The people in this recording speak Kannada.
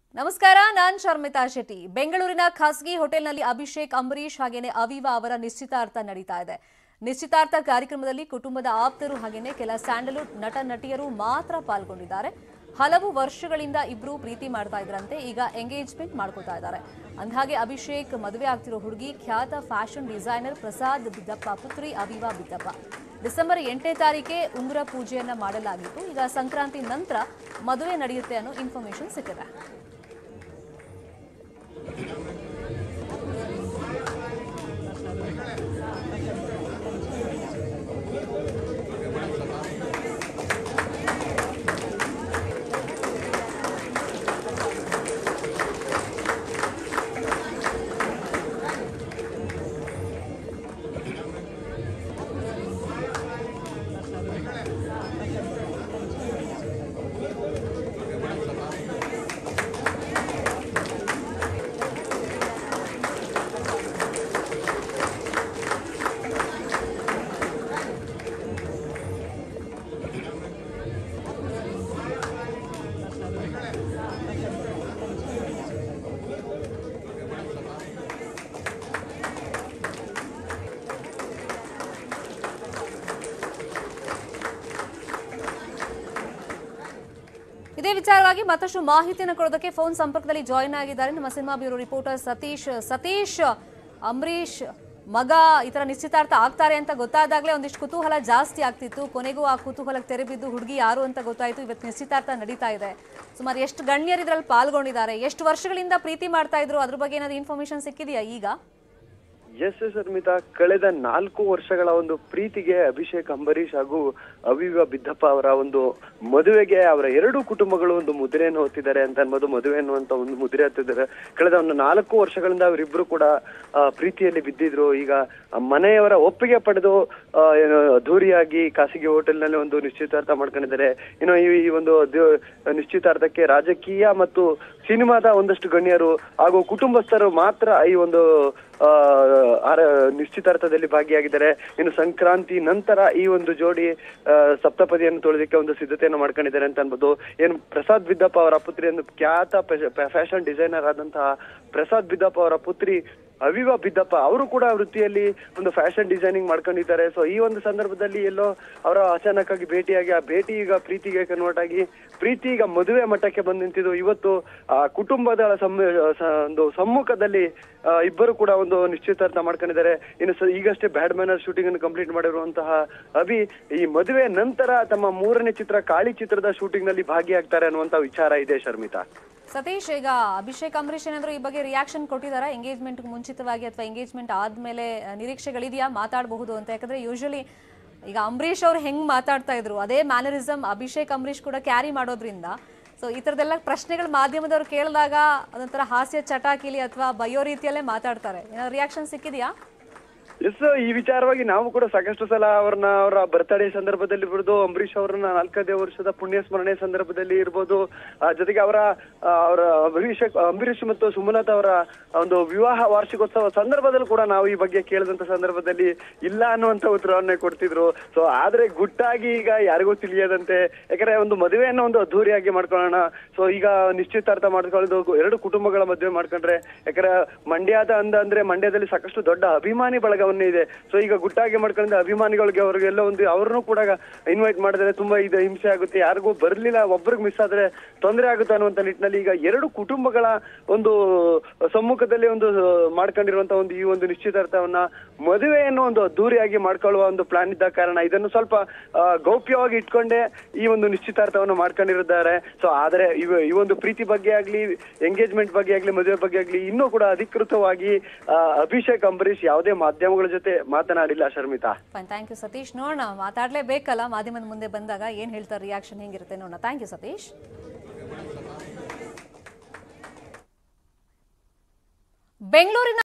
ನಮಸ್ಕಾರ ನಾನ್ ಶರ್ಮಿತಾ ಶೆಟ್ಟಿ ಬೆಂಗಳೂರಿನ ಖಾಸಗಿ ಹೋಟೆಲ್ನಲ್ಲಿ ಅಭಿಷೇಕ್ ಅಂಬರೀಶ್ ಹಾಗೇನೆ ಅವಿವಾ ಅವರ ನಿಶ್ಚಿತಾರ್ಥ ನಡೀತಾ ಇದೆ ನಿಶ್ಚಿತಾರ್ಥ ಕಾರ್ಯಕ್ರಮದಲ್ಲಿ ಕುಟುಂಬದ ಆಪ್ತರು ಹಾಗೇನೆ ಕೆಲ ಸ್ಯಾಂಡಲ್ವುಡ್ ನಟ ನಟಿಯರು ಮಾತ್ರ ಪಾಲ್ಗೊಂಡಿದ್ದಾರೆ ಹಲವು ವರ್ಷಗಳಿಂದ ಇಬ್ರು ಪ್ರೀತಿ ಮಾಡ್ತಾ ಇದ್ರಂತೆ ಈಗ ಎಂಗೇಜ್ಮೆಂಟ್ ಮಾಡ್ಕೋತಾ ಇದ್ದಾರೆ ಅಂದ್ಹಾಗೆ ಅಭಿಷೇಕ್ ಮದುವೆ ಆಗ್ತಿರೋ ಹುಡುಗಿ ಖ್ಯಾತ ಫ್ಯಾಷನ್ ಡಿಸೈನರ್ ಪ್ರಸಾದ್ ಬಿದ್ದಪ್ಪ ಪುತ್ರಿ ಅವಿವಾ ಬಿದ್ದಪ್ಪ ಡಿಸೆಂಬರ್ ಎಂಟನೇ ತಾರೀಕೆ ಉಂಗುರ ಪೂಜೆಯನ್ನ ಮಾಡಲಾಗಿತ್ತು ಈಗ ಸಂಕ್ರಾಂತಿ ನಂತರ ಮದುವೆ ನಡೆಯುತ್ತೆ ಅನ್ನೋ ಇನ್ಫಾರ್ಮೇಶನ್ ಸಿಕ್ಕಿದೆ ಇದೇ ವಿಚಾರವಾಗಿ ಮತ್ತಷ್ಟು ಮಾಹಿತಿಯನ್ನು ಕೊಡೋದಕ್ಕೆ ಫೋನ್ ಸಂಪರ್ಕದಲ್ಲಿ ಜಾಯಿನ್ ಆಗಿದ್ದಾರೆ ನಮ್ಮ cinema bureau reporter Satish Satish Ambareesh ಮಗ ಈ ತರ ನಿಶ್ಚಿತಾರ್ಥ ಆಗ್ತಾರೆ ಅಂತ ಗೊತ್ತಾದಾಗಲೇ ಒಂದಿಷ್ಟು ಕುತೂಹಲ ಜಾಸ್ತಿ ಆಗ್ತಿತ್ತು ಕೊನೆಗೂ ಆ ಕುತೂಹಲಕ್ಕೆ ತೆರೆ ಬಿದ್ದು ಹುಡುಗಿ ಯಾರು ಅಂತ ಗೊತ್ತಾಯ್ತು ಇವತ್ತು ನಿಶ್ಚಿತಾರ್ಥ ನಡೀತಾ ಇದೆ ಸುಮಾರು ಎಷ್ಟು ಗಣ್ಯರು ಇದ್ರಲ್ಲಿ ಪಾಲ್ಗೊಂಡಿದ್ದಾರೆ ಎಷ್ಟು ವರ್ಷಗಳಿಂದ ಪ್ರೀತಿ ಮಾಡ್ತಾ ಇದ್ರು ಅದ್ರ ಬಗ್ಗೆ ಏನಾದ್ರು ಇನ್ಫಾರ್ಮೇಶನ್ ಸಿಕ್ಕಿದೆಯಾ ಈಗ ಎಸ್ ಎಸ್ ಅರ್ಮಿತಾ ಕಳೆದ ನಾಲ್ಕು ವರ್ಷಗಳ ಒಂದು ಪ್ರೀತಿಗೆ ಅಭಿಷೇಕ್ ಅಂಬರೀಶ್ ಹಾಗೂ ಅವಿವ ಬಿದ್ದಪ್ಪ ಅವರ ಒಂದು ಮದುವೆಗೆ ಅವರ ಎರಡು ಕುಟುಂಬಗಳು ಒಂದು ಮುದ್ರೆಯನ್ನು ಹೊತ್ತಿದ್ದಾರೆ ಅಂತ ಅನ್ಬೋದು ಮದುವೆ ಅನ್ನುವಂತ ಒಂದು ಮುದ್ರೆ ಹತ್ತಿದ್ದಾರೆ ಕಳೆದ ಒಂದು ನಾಲ್ಕು ವರ್ಷಗಳಿಂದ ಅವರಿಬ್ರು ಕೂಡ ಆ, ಪ್ರೀತಿಯಲ್ಲಿ ಬಿದ್ದಿದ್ರು ಈಗ ಆ ಮನೆಯವರ ಒಪ್ಪಿಗೆ ಪಡೆದು ಆ, ಏನು ಅದ್ದೂರಿಯಾಗಿ ಖಾಸಗಿ ಹೋಟೆಲ್ನಲ್ಲಿ ಒಂದು ನಿಶ್ಚಿತಾರ್ಥ ಮಾಡ್ಕೊಂಡಿದ್ದಾರೆ ಇನ್ನು ಈ ಈ ಒಂದು ಅದ್ದು- ನಿಶ್ಚಿತಾರ್ಥಕ್ಕೆ ರಾಜಕೀಯ ಮತ್ತು ಸಿನಿಮಾದ ಒಂದಷ್ಟು ಗಣ್ಯರು ಹಾಗೂ ಕುಟುಂಬಸ್ಥರು ಮಾತ್ರ ಈ ಒಂದು ಆ, ಆರ- ನಿಶ್ಚಿತಾರ್ಥದಲ್ಲಿ ಭಾಗಿಯಾಗಿದ್ದಾರೆ ಇನ್ನು ಸಂಕ್ರಾಂತಿ ನಂತರ ಈ ಒಂದು ಜೋಡಿ ಆ, ಸಪ್ತಪದಿಯನ್ನು ತೊಳೆದಕ್ಕೆ ಒಂದು ಸಿದ್ಧತೆಯನ್ನು ಮಾಡ್ಕೊಂಡಿದ್ದಾರೆ ಅಂತ ಅನ್ಬೋದು ಏನು ಪ್ರಸಾದ್ ಬಿದ್ದಪ್ಪ ಅವರ ಪುತ್ರಿ ಒಂದು ಖ್ಯಾತ ಫ್ಯಾಷನ್ ಡಿಸೈನರ್ ಆದಂತಹ ಪ್ರಸಾದ್ ಬಿದ್ದಪ್ಪ ಅವರ ಪುತ್ರಿ ಅವಿವಾ ಬಿದ್ದಪ್ಪ ಅವರು ಕೂಡ ವೃತ್ತಿಯಲ್ಲಿ ಒಂದು ಫ್ಯಾಷನ್ ಡಿಸೈನಿಂಗ್ ಮಾಡ್ಕೊಂಡಿದ್ದಾರೆ ಸೊ ಈ ಒಂದು ಸಂದರ್ಭದಲ್ಲಿ ಎಲ್ಲೋ ಅವರ ಅಚಾನಕ್ಕಾಗಿ ಭೇಟಿಯಾಗಿ ಆ ಭೇಟಿ ಈಗ ಪ್ರೀತಿಗೆ ಕನ್ವರ್ಟ್ ಆಗಿ ಪ್ರೀತಿ ಈಗ ಮದುವೆ ಮಟ್ಟಕ್ಕೆ ಬಂದು ನಿಂತಿದ್ದು ಇವತ್ತು ಆ ಕುಟುಂಬದ ಸಮ್ಮ ಸ- ಒಂದು ಸಮ್ಮುಖದಲ್ಲಿ ಆ, ಇಬ್ಬರು ಕೂಡ ಒಂದು ನಿಶ್ಚಿತಾರ್ಥ ಮಾಡ್ಕೊಂಡಿದ್ದಾರೆ ಇನ್ನು ಸ- ಈಗಷ್ಟೇ ಬ್ಯಾಡ್ ಮ್ಯಾನರ್ ಶೂಟಿಂಗ್ ಅನ್ನು ಕಂಪ್ಲೀಟ್ ಮಾಡಿರುವಂತಹ ಅಭಿ ಈ ಮದುವೆ ನಂತರ ತಮ್ಮ ಮೂರನೇ ಚಿತ್ರ ಕಾಳಿ ಚಿತ್ರದ ಶೂಟಿಂಗ್ ನಲ್ಲಿ ಭಾಗಿಯಾಗ್ತಾರೆ ಅನ್ನುವಂತ ವಿಚಾರ ಇದೆ ಶರ್ಮಿತಾ ಸತೀಶ್ ಈಗ ಅಭಿಷೇಕ್ ಅಂಬರೀಶ್ ಏನಾದ್ರು ಈ ಬಗ್ಗೆ ರಿಯಾಕ್ಷನ್ ಕೊಟ್ಟಿದ್ದಾರಾ ಎಂಗೇಜ್ಮೆಂಟ್ ಮುಂಚಿತವಾಗಿ ಅಥವಾ ಎಂಗೇಜ್ಮೆಂಟ್ ಆದ್ಮೇಲೆ ಆ, ನಿರೀಕ್ಷೆಗಳಿದೆಯಾ ಮಾತಾಡಬಹುದು ಅಂತ ಯಾಕಂದ್ರೆ ಯೂಶಲಿ ಈಗ ಅಂಬರೀಶ್ ಅವ್ರು ಹೆಂಗ್ ಮಾತಾಡ್ತಾ ಇದ್ರು ಅದೇ ಮ್ಯಾನರಿಸಮ್ ಅಭಿಷೇಕ್ ಅಂಬರೀಶ್ ಕೂಡ ಕ್ಯಾರಿ ಮಾಡೋದ್ರಿಂದ ಸೊ ಈ ಥರದ್ದೆಲ್ಲ ಪ್ರಶ್ನೆಗಳು ಮಾಧ್ಯಮದವ್ರು ಕೇಳಿದಾಗ ಅದೊಂಥರ ಹಾಸ್ಯ ಚಟಾಕಿಲಿ ಅಥವಾ ಬಯ್ಯೋ ರೀತಿಯಲ್ಲೇ ಮಾತಾಡ್ತಾರೆ ಏನಾದ್ರು ರಿಯಾಕ್ಷನ್ ಸಿಕ್ಕಿದೆಯಾ ಎಸ್ ಈ ವಿಚಾರವಾಗಿ ನಾವು ಕೂಡ ಸಾಕಷ್ಟು ಸಲ ಅವ್ರನ್ನ ಅವರ ಬರ್ತಡೇ ಸಂದರ್ಭದಲ್ಲಿ ಇರ್ಬೋದು ಅಂಬರೀಶ್ ಅವರನ್ನ ನಾಲ್ಕದೇ ವರ್ಷದ ಪುಣ್ಯ ಸ್ಮರಣೆ ಸಂದರ್ಭದಲ್ಲಿ ಇರ್ಬೋದು ಆ, ಜೊತೆಗೆ ಅವರ ಆ, ಅವರ ಅಂಬರೀಶ್ ಅಂಬರೀಶ್ ಮತ್ತು ಸುಮಲತಾ ಅವರ ಒಂದು ವಿವಾಹ ವಾರ್ಷಿಕೋತ್ಸವ ಸಂದರ್ಭದಲ್ಲಿ ಕೂಡ ನಾವು ಈ ಬಗ್ಗೆ ಕೇಳಿದಂತ ಸಂದರ್ಭದಲ್ಲಿ ಇಲ್ಲ ಅನ್ನುವಂತ ಉತ್ತರವನ್ನೇ ಕೊಡ್ತಿದ್ರು ಸೊ ಆದ್ರೆ ಗುಟ್ಟಾಗಿ ಈಗ ಯಾರಿಗೂ ತಿಳಿಯದಂತೆ ಯಾಕಂದ್ರೆ ಒಂದು ಮದುವೆಯನ್ನು ಒಂದು ಅದ್ದೂರಿಯಾಗಿ ಮಾಡ್ಕೊಳ್ಳೋಣ ಸೊ ಈಗ ನಿಶ್ಚಿತಾರ್ಥ ಮಾಡ್ಕೊಳ್ಳೋದು ಎರಡು ಕುಟುಂಬಗಳ ಮದುವೆ ಮಾಡ್ಕೊಂಡ್ರೆ ಯಾಕಂದ್ರೆ ಮಂಡ್ಯದ ಅಂದ ಅಂದ್ರೆ ಮಂಡ್ಯದಲ್ಲಿ ಸಾಕಷ್ಟು ದೊಡ್ಡ ಅಭಿಮಾನಿ ಬಳಗವನ್ನೇ ಇದೆ ಸೊ ಈಗ ಗುಟ್ಟಾಗಿ ಮಾಡ್ಕೊಂಡು ಅಭಿಮಾನಿಗಳಿಗೆ ಅವ್ರಿಗೆಲ್ಲ ಒಂದು ಅವ್ರನ್ನೂ ಕೂಡ ಇನ್ವೈಟ್ ಮಾಡಿದ್ರೆ ತುಂಬಾ ಇದು ಹಿಂಸೆ ಆಗುತ್ತೆ ಯಾರಿಗೂ ಬರ್ಲಿಲ್ಲ ಒಬ್ರಿಗೆ ಮಿಸ್ ಆದ್ರೆ ತೊಂದರೆ ಆಗುತ್ತೆ ಅನ್ನುವಂತ ನಿಟ್ಟಿನಲ್ಲಿ ಈಗ ಎರಡು ಕುಟುಂಬಗಳ ಒಂದು ಸಮ್ಮುಖದಲ್ಲಿ ಒಂದು ಮಾಡ್ಕೊಂಡಿರುವಂತ ಒಂದು ಈ ಒಂದು ನಿಶ್ಚಿತಾರ್ಥವನ್ನ ಮದುವೆಯನ್ನು ಒಂದು ಅದ್ದೂರಿಯಾಗಿ ಮಾಡ್ಕೊಳ್ಳುವ ಒಂದು ಪ್ಲಾನ್ ಇದ್ದ ಕಾರಣ ಇದನ್ನು ಸ್ವಲ್ಪ ಆ, ಗೌಪ್ಯವಾಗಿ ಇಟ್ಕೊಂಡೇ ಈ ಒಂದು ನಿಶ್ಚಿತಾರ್ಥವನ್ನು ಮಾಡ್ಕೊಂಡಿರಿದ್ದಾರೆ ಸೊ ಆದ್ರೆ ಇವ ಈ ಒಂದು ಪ್ರೀತಿ ಬಗ್ಗೆ ಆಗ್ಲಿ ಎಂಗೇಜ್ಮೆಂಟ್ ಬಗ್ಗೆ ಆಗ್ಲಿ ಮದುವೆ ಬಗ್ಗೆ ಆಗ್ಲಿ ಇನ್ನೂ ಕೂಡ ಅಧಿಕೃತವಾಗಿ ಆ, ಅಭಿಷೇಕ್ ಅಂಬರೀಶ್ ಯಾವುದೇ ಮಾಧ್ಯಮಗಳ ಜೊತೆ ಮಾತನಾಡಿಲ್ಲ Sharmita fine thank you Satish ನೋಡೋಣ ಮಾತಾಡಲೇಬೇಕಲ್ಲ ಮಾಧ್ಯಮದ ಮುಂದೆ ಬಂದಾಗ ಏನು ಹೇಳ್ತಾರೆ ರಿಯಾಕ್ಷನ್ ಹೆಂಗಿರುತ್ತೆ ನೋಡೋಣ ಥ್ಯಾಂಕ್ ಯು ಸತೀಶ್ ಬೆಂಗಳೂರಿನ